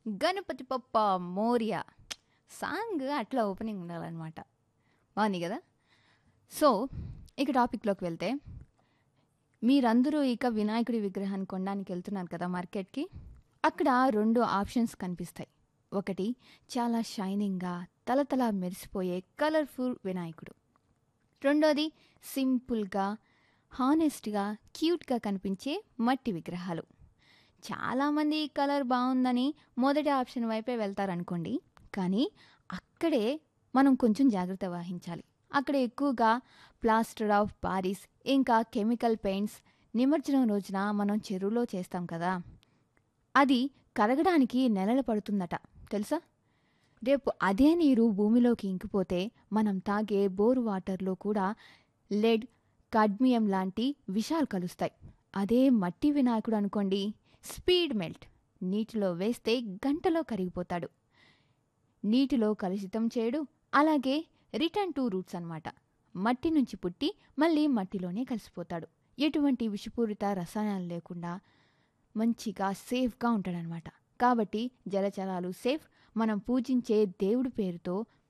గణపతి పప్ప మోరియా సాంగ్ అట్లా ఓపెనింగ్ ఉండాలన్నమాట బాగుంది కదా సో ఇక టాపిక్లోకి వెళ్తే మీరందరూ ఇక వినాయకుడి విగ్రహాన్ని కొనడానికి వెళ్తున్నారు కదా మార్కెట్కి అక్కడ రెండు ఆప్షన్స్ కనిపిస్తాయి ఒకటి చాలా షైనింగ్గా తలతల మెరిసిపోయే కలర్ఫుల్ వినాయకుడు రెండోది సింపుల్గా హానెస్ట్గా క్యూట్గా కనిపించే మట్టి విగ్రహాలు చాలామంది ఈ కలర్ బాగుందని మొదటి ఆప్షన్ వైపే వెళ్తారనుకోండి కానీ అక్కడే మనం కొంచెం జాగ్రత్త వహించాలి అక్కడ ఎక్కువగా ప్లాస్టర్ ఆఫ్ పారిస్ ఇంకా కెమికల్ పెయింట్స్ నిమజ్జనం రోజున మనం చెరువులో చేస్తాం కదా అది కరగడానికి నెలలు పడుతుందట తెలుసా రేపు అదే నీరు భూమిలోకి ఇంకిపోతే మనం తాగే బోరు వాటర్లో కూడా లెడ్ కడ్మియం లాంటి విషాలు కలుస్తాయి అదే మట్టి వినాయకుడు అనుకోండి స్పీడ్ మెల్ట్ నీటిలో వేస్తే గంటలో కరిగిపోతాడు నీటిలో కలుషితం చేయడు అలాగే రిటర్న్ టు రూట్స్ అన్నమాట మట్టి నుంచి పుట్టి మళ్ళీ మట్టిలోనే కలిసిపోతాడు ఎటువంటి విషపూరిత రసాయనాలు లేకుండా మంచిగా సేఫ్గా ఉంటాడనమాట కాబట్టి జలచరాలు సేఫ్ మనం పూజించే దేవుడి పేరుతో